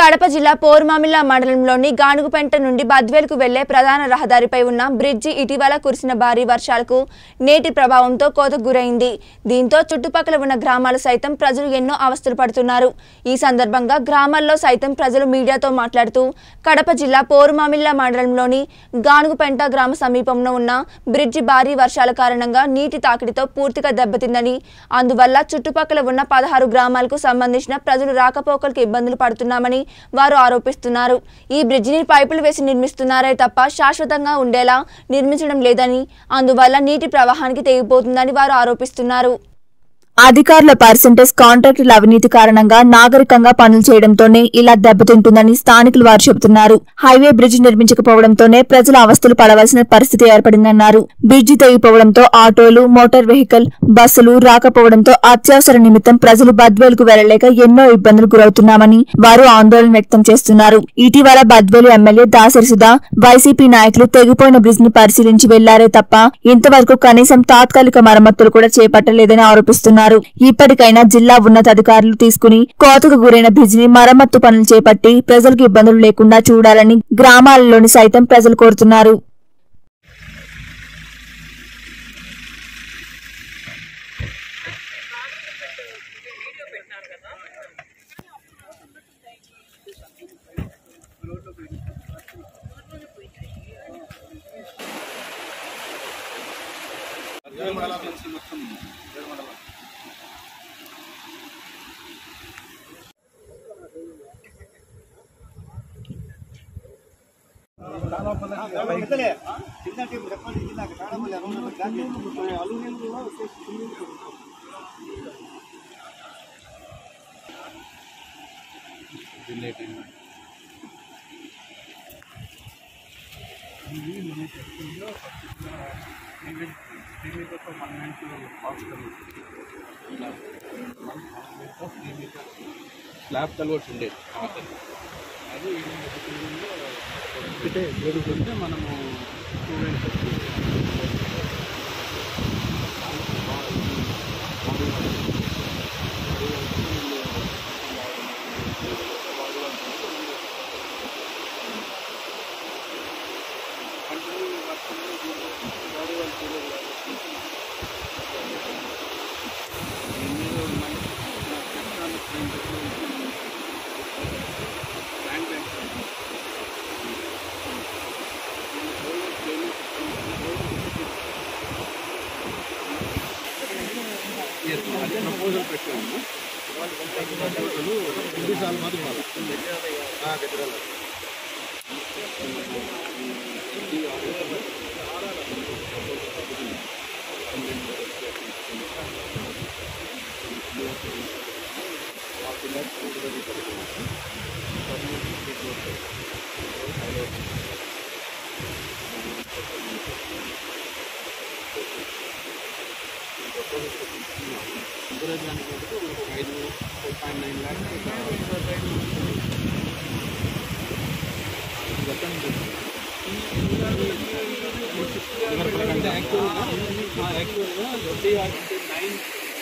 కడప జిల్లా పోర్మామిల్ల మండలంలోని గానుగుపెంట నుండి బద్వేలుకు వెళ్లే ప్రధాన రహదారిపై ఉన్న బ్రిడ్జి ఇటీవల కురిసిన భారీ వర్షాలకు నేటి ప్రభావంతో కోతకు గురైంది దీంతో చుట్టుపక్కల ఉన్న గ్రామాలు సైతం ప్రజలు ఎన్నో అవస్థలు పడుతున్నారు ఈ సందర్భంగా గ్రామాల్లో సైతం ప్రజలు మీడియాతో మాట్లాడుతూ కడప జిల్లా పోరుమామిల్ల మండలంలోని గానుగుపెంట గ్రామ సమీపంలో ఉన్న బ్రిడ్జి భారీ వర్షాల కారణంగా నీటి తాకిడితో పూర్తిగా దెబ్బతిందని అందువల్ల చుట్టుపక్కల ఉన్న పదహారు గ్రామాలకు సంబంధించిన ప్రజలు రాకపోకలకు ఇబ్బందులు పడుతున్నామని వారు ఆరోపిస్తున్నారు ఈ బ్రిడ్జిని పైపులు వేసి నిర్మిస్తున్నారే తప్ప శాశ్వతంగా ఉండేలా నిర్మించడం లేదని అందువల్ల నీటి ప్రవాహానికి తెగిపోతుందని వారు ఆరోపిస్తున్నారు అధికారుల పర్సెంటేజ్ కాంట్రాక్టుల అవినీతి కారణంగా నాగరికంగా పనులు చేయడంతోనే ఇలా దెబ్బతింటుందని స్థానికులు వారు చెబుతున్నారు హైవే బ్రిడ్జ్ నిర్మించకపోవడంతోనే ప్రజలు అవస్థలు పడవలసిన పరిస్థితి ఏర్పడిందన్నారు బ్రిడ్జి తెగిపోవడంతో ఆటోలు మోటార్ వెహికల్ బస్సులు రాకపోవడంతో అత్యవసర నిమిత్తం ప్రజలు బద్వేలుకు వెళ్లలేక ఎన్నో ఇబ్బందులు గురవుతున్నామని వారు ఆందోళన వ్యక్తం చేస్తున్నారు ఇటీవల బద్వేలు ఎమ్మెల్యే దాసరి సుధా వైసీపీ నాయకులు తెగిపోయిన బ్రిడ్జ్ ని పరిశీలించి వెళ్లారే తప్ప ఇంతవరకు కనీసం తాత్కాలిక మరమ్మతులు కూడా చేపట్టలేదని ఆరోపిస్తున్నారు ఇప్పటికైనా జిల్లా ఉన్నతాధికారులు తీసుకుని కోతకు గురైన బ్రిడ్జ్ ని మరమ్మత్తు పనులు చేపట్టి ప్రజలకు ఇబ్బందులు లేకుండా చూడాలని గ్రామాలలోని సైతం ప్రజలు కోరుతున్నారు స్లాబ్ కలవచ్చు ఉండేది అది ఒకటే జరుగుతుంటే మనము స్టూడెంట్స్ ప్రపోజల్ పెట్టాము ప్రపోజల్ రెండు సార్లు మాత్రం గదిరాలు దానికి ఒక ఐదు ఫోర్ పాయింట్ నైన్ ల్యాక్స్ యాక్చువల్గా యాక్చువల్గా ట్వంటీ నైన్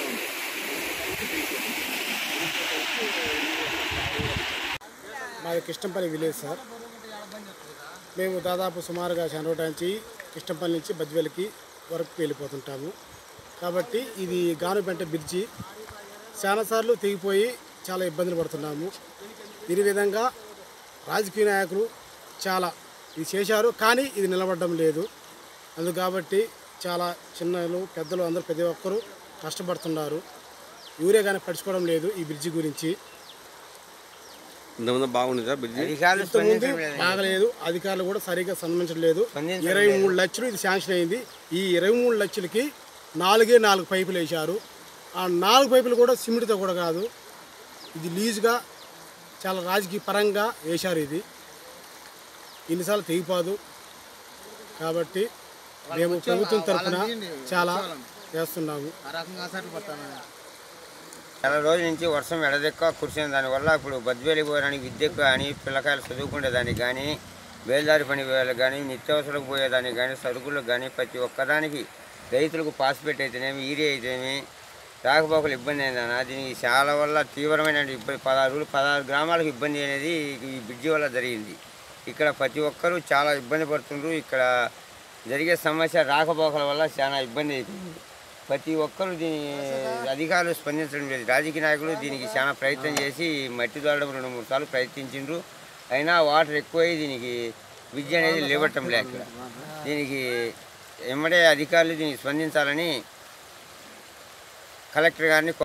మాది కిష్టంపల్లి విలేజ్ సార్ మేము దాదాపు సుమారుగా చంద్రవటాంచి కిష్టంపల్లి నుంచి బద్వేలకి వరకు వెళ్ళిపోతుంటాము కాబట్టి ఇది గానుపెంట బ్రిడ్జి చాలాసార్లు తెగిపోయి చాలా ఇబ్బందులు పడుతున్నాము దీని విధంగా రాజకీయ నాయకులు చాలా ఇది చేశారు కానీ ఇది నిలబడడం లేదు అందు కాబట్టి చాలా చిన్నలు పెద్దలు అందరూ ప్రతి ఒక్కరూ కష్టపడుతున్నారు ఊరే కానీ పడుచుకోవడం లేదు ఈ బ్రిడ్జి గురించి ఇంతకుముందు బాగుంది సార్ బ్రిడ్జి ఇంతకుముందు బాగలేదు అధికారులు కూడా సరిగ్గా సంబంధించలేదు ఇరవై మూడు లక్షలు ఇది శాంక్షన్ అయింది ఈ ఇరవై మూడు లక్షలకి నాలుగే నాలుగు పైపులు వేశారు ఆ నాలుగు పైపులు కూడా సిమెంట్తో కూడా కాదు ఇది లీజుగా చాలా రాజకీయ పరంగా వేశారు ఇది ఇన్నిసార్లు తెగిపోదు కాబట్టి మేము ప్రభుత్వం తరఫున చాలా చేస్తున్నాము చాలా రోజుల నుంచి వర్షం ఎడదెక్క కురిసిన దానివల్ల ఇప్పుడు బద్వేలి పోయడానికి విద్యకు కానీ పిల్లకాయలు చదువుకునే దానికి కానీ బేల్దారి పని వేయాలి కానీ నిత్యావసరకు పోయేదానికి కానీ సరుకులకు కానీ ప్రతి ఒక్కదానికి రైతులకు పాస్పేట్ అయితేనేమి ఈరియా అయితేనేమి రాకపోకలు ఇబ్బంది అయిందన్న దీనికి చాలా వల్ల తీవ్రమైన ఇబ్బంది పదహారు రోజులు పదహారు గ్రామాలకు ఇబ్బంది అనేది ఈ బ్రిడ్జి వల్ల జరిగింది ఇక్కడ ప్రతి ఒక్కరూ చాలా ఇబ్బంది పడుతుండ్రు ఇక్కడ జరిగే సమస్య రాకపోకల వల్ల చాలా ఇబ్బంది అయిపోయింది ప్రతి ఒక్కరూ దీని అధికారులు స్పందించడం లేదు రాజకీయ నాయకులు దీనికి చాలా ప్రయత్నం చేసి మట్టి దొరడం రెండు మూడు సార్లు ప్రయత్నించిండ్రు అయినా వాటర్ ఎక్కువై దీనికి విద్య అనేది లేవటం లేక దీనికి ఎమ్మడే అధికారులు దీనికి స్పందించాలని కలెక్టర్ గారిని